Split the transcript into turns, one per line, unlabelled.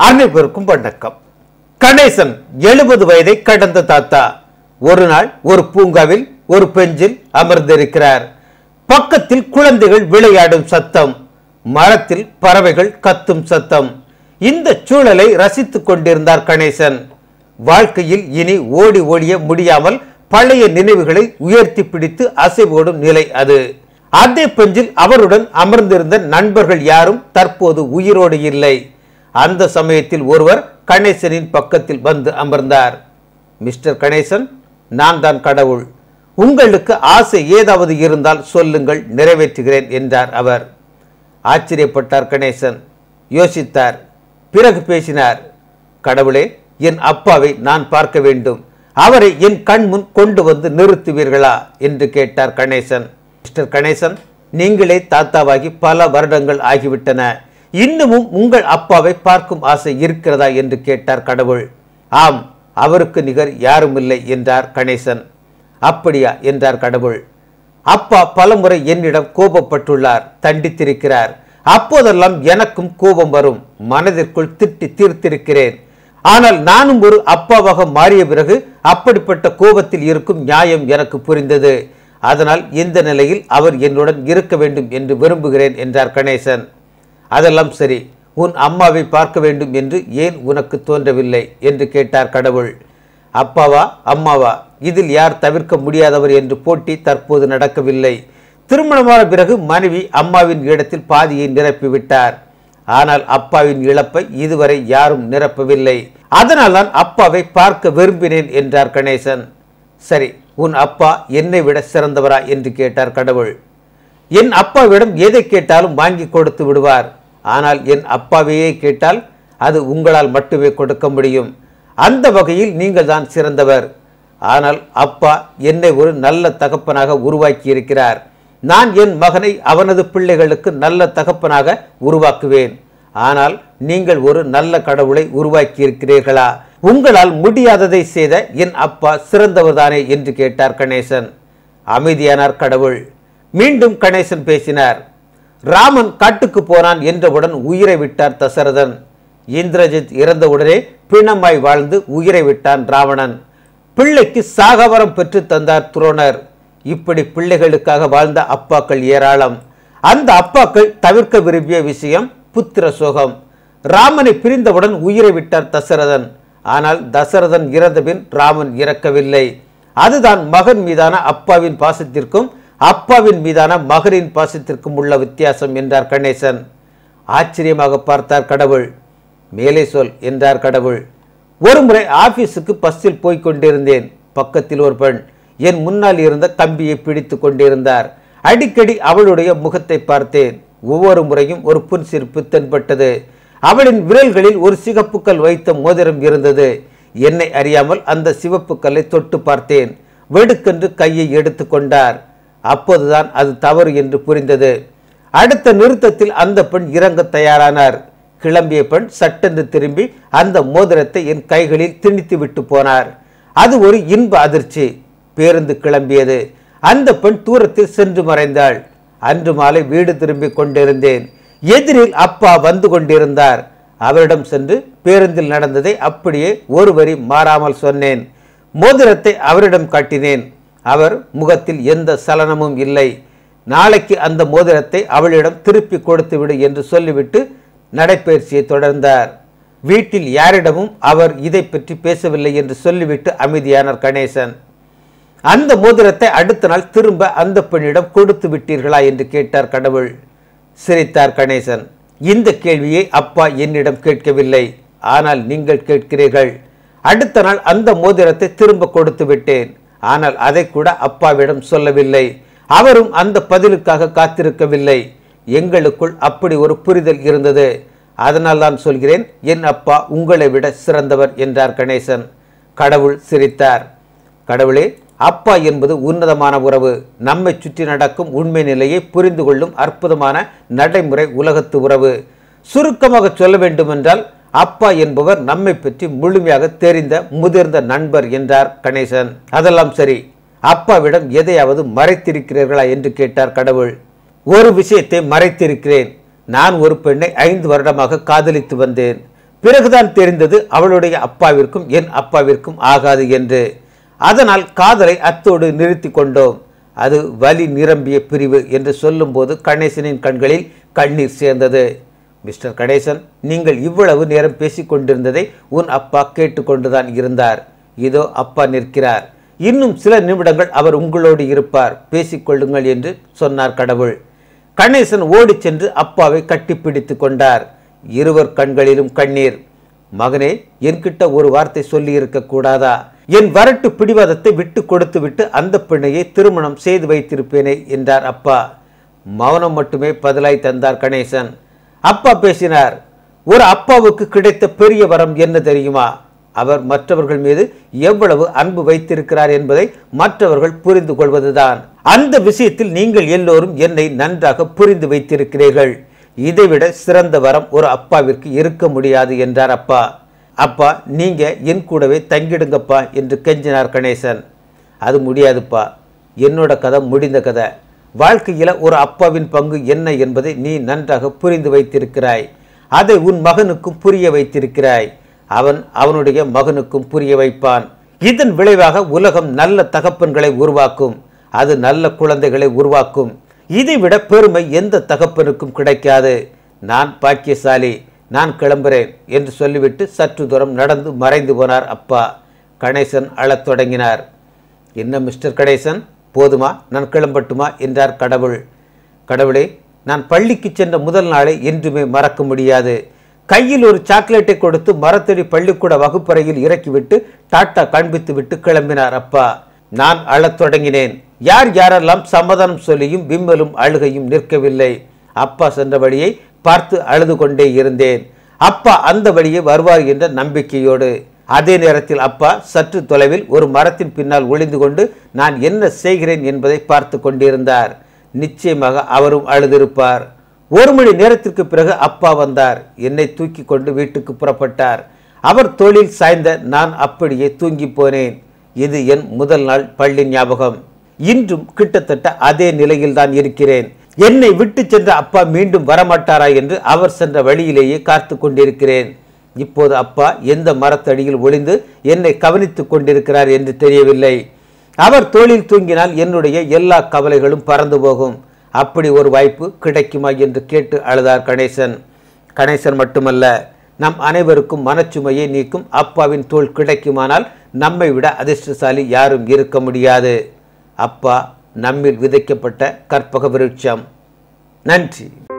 அனைவருக்கும் வணக்கம் கணேசன் எழுபது வயதை கடந்த தாத்தா ஒரு நாள் ஒரு பூங்காவில் ஒரு பெஞ்சில் அமர்ந்திருக்கிறார் பக்கத்தில் குழந்தைகள் விளையாடும் சத்தம் மரத்தில் பறவைகள் கத்தும் சத்தம் இந்த சூழலை ரசித்துக் கொண்டிருந்தார் கணேசன் வாழ்க்கையில் இனி ஓடி ஓடிய முடியாமல் பழைய நினைவுகளை உயர்த்தி பிடித்து அசைவோடும் நிலை அது அதே பெஞ்சில் அவருடன் அமர்ந்திருந்த நண்பர்கள் யாரும் தற்போது உயிரோடு இல்லை அந்த சமயத்தில் ஒருவர் கணேசனின் பக்கத்தில் வந்து அமர்ந்தார் மிஸ்டர் கணேசன் நான் தான் கடவுள் உங்களுக்கு ஆசை ஏதாவது இருந்தால் சொல்லுங்கள் நிறைவேற்றுகிறேன் என்றார் அவர் ஆச்சரியப்பட்டார் கணேசன் யோசித்தார் பிறகு பேசினார் கடவுளே என் அப்பாவை நான் பார்க்க வேண்டும் அவரை என் கண் முன் கொண்டு வந்து நிறுத்துவீர்களா என்று கேட்டார் கணேசன் மிஸ்டர் கணேசன் நீங்களே தாத்தாவாகி பல வருடங்கள் ஆகிவிட்டன இன்னமும் உங்கள் அப்பாவை பார்க்கும் ஆசை இருக்கிறதா என்று கேட்டார் கடவுள் ஆம் அவருக்கு நிகர் யாரும் இல்லை என்றார் கணேசன் அப்படியா என்றார் கடவுள் அப்பா பலமுறை என்னிடம் கோபப்பட்டுள்ளார் தண்டித்திருக்கிறார் அப்போதெல்லாம் எனக்கும் கோபம் வரும் மனதிற்குள் திட்டி தீர்த்திருக்கிறேன் ஆனால் நானும் ஒரு அப்பாவாக மாறிய பிறகு அப்படிப்பட்ட கோபத்தில் இருக்கும் நியாயம் எனக்கு புரிந்தது அதனால் இந்த நிலையில் அவர் என்னுடன் இருக்க வேண்டும் என்று விரும்புகிறேன் என்றார் கணேசன் அதெல்லாம் சரி உன் அம்மாவை பார்க்க வேண்டும் என்று ஏன் உனக்கு தோன்றவில்லை என்று கேட்டார் கடவுள் அப்பாவா அம்மாவா இதில் யார் தவிர்க்க முடியாதவர் என்று போட்டி தற்போது நடக்கவில்லை திருமணமான பிறகு மனைவி அம்மாவின் இடத்தில் பாதியை நிரப்பிவிட்டார் ஆனால் அப்பாவின் இழப்பை இதுவரை யாரும் நிரப்பவில்லை அதனால் தான் அப்பாவை பார்க்க விரும்பினேன் என்றார் கணேசன் சரி உன் அப்பா என்னை விட சிறந்தவரா என்று கேட்டார் கடவுள் என் அப்பாவிடம் எதை கேட்டாலும் வாங்கி கொடுத்து விடுவார் ஆனால் என் அப்பாவையே கேட்டால் அது உங்களால் மட்டுமே கொடுக்க முடியும் அந்த வகையில் நீங்கள் தான் சிறந்தவர் ஆனால் அப்பா என்னை ஒரு நல்ல தகப்பனாக உருவாக்கி இருக்கிறார் நான் என் மகனை அவனது பிள்ளைகளுக்கு நல்ல தகப்பனாக உருவாக்குவேன் ஆனால் நீங்கள் ஒரு நல்ல கடவுளை உருவாக்கி இருக்கிறீர்களா உங்களால் முடியாததை செய்த என் அப்பா சிறந்தவர்தானே என்று கேட்டார் கணேசன் அமைதியானார் கடவுள் மீண்டும் கணேசன் பேசினார் ராமன் காட்டுக்கு போனான் என்றவுடன் உயிரை விட்டார் தசரதன் இந்திரஜித் இறந்தவுடனே பிணமாய் வாழ்ந்து உயிரை விட்டான் ராவணன் பிள்ளைக்கு சாகவரம் பெற்று தந்தார் துரோணர் இப்படி பிள்ளைகளுக்காக வாழ்ந்த அப்பாக்கள் ஏராளம் அந்த அப்பாக்கள் தவிர்க்க விரும்பிய விஷயம் புத்திர சோகம் ராமனை பிரிந்தவுடன் உயிரை விட்டார் தசரதன் ஆனால் தசரதன் இறந்தபின் ராமன் இறக்கவில்லை அதுதான் மகன் மீதான அப்பாவின் பாசத்திற்கும் அப்பாவின் மீதான மகனின் பாசத்திற்கும் உள்ள வித்தியாசம் என்றார் கணேசன் ஆச்சரியமாக பார்த்தார் கடவுள் மேலே சொல் என்றார் கடவுள் ஒருமுறை ஆபீஸுக்கு பஸ்ஸில் போய்க் கொண்டிருந்தேன் பக்கத்தில் ஒரு பெண் என் முன்னால் இருந்த கம்பியை பிடித்து கொண்டிருந்தார் அடிக்கடி அவளுடைய முகத்தை பார்த்தேன் ஒவ்வொரு முறையும் ஒரு புன்சிரிப்பு தென்பட்டது அவளின் விரல்களில் ஒரு சிகப்புக்கல் வைத்த மோதிரம் இருந்தது என்னை அறியாமல் அந்த சிவப்பு கல்லை தொட்டு பார்த்தேன் வெடுக்கென்று கையை எடுத்து கொண்டார் அப்போதுதான் அது தவறு என்று புரிந்தது அடுத்த நிறுத்தத்தில் அந்த பெண் இறங்க தயாரானார் கிளம்பிய பெண் சட்டென்று திரும்பி அந்த மோதிரத்தை என் கைகளில் திணித்து விட்டு போனார் அது ஒரு இன்ப அதிர்ச்சி பேருந்து கிளம்பியது அந்த பெண் தூரத்தில் சென்று மறைந்தாள் அன்று மாலை வீடு திரும்பிக் கொண்டிருந்தேன் எதிரில் அப்பா வந்து கொண்டிருந்தார் அவரிடம் சென்று பேருந்தில் நடந்ததை அப்படியே ஒரு வரி மாறாமல் சொன்னேன் மோதிரத்தை அவரிடம் காட்டினேன் அவர் முகத்தில் எந்த சலனமும் இல்லை நாளைக்கு அந்த மோதிரத்தை அவளிடம் திருப்பி கொடுத்து விடு என்று சொல்லிவிட்டு நடைப்பயிற்சியை தொடர்ந்தார் வீட்டில் யாரிடமும் அவர் இதை பற்றி பேசவில்லை என்று சொல்லிவிட்டு அமைதியானார் கணேசன் அந்த மோதிரத்தை அடுத்த நாள் திரும்ப அந்த பெண்ணிடம் கொடுத்து விட்டீர்களா என்று கேட்டார் கடவுள் சிரித்தார் கணேசன் இந்த கேள்வியை அப்பா என்னிடம் கேட்கவில்லை ஆனால் நீங்கள் கேட்கிறீர்கள் அடுத்த நாள் அந்த மோதிரத்தை திரும்ப கொடுத்து விட்டேன் ஆனால் அதை கூட அப்பாவிடம் சொல்லவில்லை அவரும் அந்த பதிலுக்காக காத்திருக்கவில்லை எங்களுக்குள் அப்படி ஒரு புரிதல் இருந்தது அதனால் தான் சொல்கிறேன் என் அப்பா உங்களை விட சிறந்தவர் என்றார் கணேசன் கடவுள் சிரித்தார் கடவுளே அப்பா என்பது உன்னதமான உறவு நம்மை சுற்றி நடக்கும் உண்மை நிலையை புரிந்து கொள்ளும் அற்புதமான நடைமுறை உலகத்து உறவு சுருக்கமாக சொல்ல வேண்டுமென்றால் அப்பா என்பவர் நம்மை பற்றி முழுமையாக தெரிந்த முதிர்ந்த நண்பர் என்றார் கணேசன் அதெல்லாம் சரி அப்பாவிடம் எதையாவது மறைத்திருக்கிறீர்களா என்று கேட்டார் கடவுள் ஒரு விஷயத்தை மறைத்திருக்கிறேன் நான் ஒரு பெண்ணை ஐந்து வருடமாக காதலித்து வந்தேன் பிறகுதான் தெரிந்தது அவளுடைய அப்பாவிற்கும் என் அப்பாவிற்கும் ஆகாது என்று அதனால் காதலை அத்தோடு நிறுத்தி கொண்டோம் அது வலி நிரம்பிய பிரிவு என்று சொல்லும்போது கணேசனின் கண்களில் கண்ணீர் சேர்ந்தது மிஸ்டர் கணேசன் நீங்கள் இவ்வளவு நேரம் பேசிக் கொண்டிருந்ததை உன் அப்பா கேட்டுக்கொண்டுதான் இருந்தார் இதோ அப்பா நிற்கிறார் இன்னும் சில நிமிடங்கள் அவர் உங்களோடு இருப்பார் பேசிக்கொள்ளுங்கள் என்று சொன்னார் கடவுள் கணேசன் ஓடிச் சென்று அப்பாவை கட்டிப்பிடித்து கொண்டார் இருவர் கண்களிலும் கண்ணீர் மகனே என்கிட்ட ஒரு வார்த்தை சொல்லி இருக்க கூடாதா என் வரட்டு பிடிவாதத்தை விட்டு கொடுத்து விட்டு அந்த பெண்ணையை திருமணம் செய்து வைத்திருப்பேனே என்றார் அப்பா மௌனம் மட்டுமே பதிலாய் தந்தார் கணேசன் அப்பா பேசினார் ஒரு அப்பாவுக்கு கிடைத்த பெரிய வரம் என்ன தெரியுமா அவர் மற்றவர்கள் மீது எவ்வளவு அன்பு வைத்திருக்கிறார் என்பதை மற்றவர்கள் புரிந்து கொள்வதுதான் அந்த விஷயத்தில் நீங்கள் எல்லோரும் என்னை நன்றாக புரிந்து வைத்திருக்கிறீர்கள் இதைவிட சிறந்த வரம் ஒரு அப்பாவிற்கு இருக்க முடியாது என்றார் அப்பா அப்பா நீங்க என் கூடவே தங்கிடுங்கப்பா என்று கெஞ்சினார் கணேசன் அது முடியாதுப்பா என்னோட கதை முடிந்த கதை வாழ்க்கையில ஒரு அப்பாவின் பங்கு என்ன என்பதை நீ நன்றாக புரிந்து வைத்திருக்கிறாய் அதை உன் மகனுக்கும் புரிய வைத்திருக்கிறாய் அவன் அவனுடைய மகனுக்கும் புரிய வைப்பான் இதன் விளைவாக உலகம் நல்ல தகப்பன்களை உருவாக்கும் அது நல்ல குழந்தைகளை உருவாக்கும் இதைவிட பெருமை எந்த தகப்பனுக்கும் கிடைக்காது நான் பாக்கியசாலி நான் கிளம்புறேன் என்று சொல்லிவிட்டு சற்று தூரம் நடந்து மறைந்து போனார் அப்பா கணேசன் அழத் தொடங்கினார் என்ன மிஸ்டர் கணேசன் போதுமா நான் கிளம்பட்டுமா என்றார் கடவுள் கடவுளே நான் பள்ளிக்கு சென்ற முதல் நாளை என்றுமே மறக்க முடியாது கையில் ஒரு சாக்லேட்டை கொடுத்து மரத்தடி பள்ளிக்கூட வகுப்பறையில் இறக்கிவிட்டு டாட்டா காண்பித்து விட்டு கிளம்பினார் அப்பா நான் அழத் தொடங்கினேன் யார் யாரெல்லாம் சமாதானம் சொல்லியும் விம்மலும் அழுகையும் நிற்கவில்லை அப்பா சென்ற வழியை பார்த்து அழுது கொண்டே இருந்தேன் அப்பா அந்த வழியே வருவார் என்ற நம்பிக்கையோடு அதே நேரத்தில் அப்பா சற்று தொலைவில் ஒரு மரத்தின் பின்னால் ஒளிந்து கொண்டு நான் என்ன செய்கிறேன் என்பதை பார்த்து கொண்டிருந்தார் நிச்சயமாக அவரும் அழுதிருப்பார் ஒரு மணி நேரத்திற்கு பிறகு அப்பா வந்தார் என்னை தூக்கி கொண்டு வீட்டுக்கு புறப்பட்டார் அவர் தோளில் சாய்ந்த நான் அப்படியே தூங்கி போனேன் இது என் முதல் நாள் பள்ளி ஞாபகம் இன்றும் கிட்டத்தட்ட அதே நிலையில் தான் இருக்கிறேன் என்னை விட்டு சென்ற அப்பா மீண்டும் வரமாட்டாரா என்று அவர் சென்ற வழியிலேயே காத்து கொண்டிருக்கிறேன் இப்போது அப்பா எந்த மரத்தடியில் ஒளிந்து என்னை கவனித்துக் கொண்டிருக்கிறார் என்று தெரியவில்லை அவர் தோளில் தூங்கினால் என்னுடைய எல்லா கவலைகளும் பறந்து போகும் அப்படி ஒரு வாய்ப்பு கிடைக்குமா என்று கேட்டு அழுதார் கணேசன் கணேசன் மட்டுமல்ல நம் அனைவருக்கும் மனச்சுமையை நீக்கும் அப்பாவின் தோள் கிடைக்குமானால் நம்மை விட அதிர்ஷ்டசாலி யாரும் இருக்க முடியாது அப்பா நம்மில் விதைக்கப்பட்ட கற்பக விருட்சம் நன்றி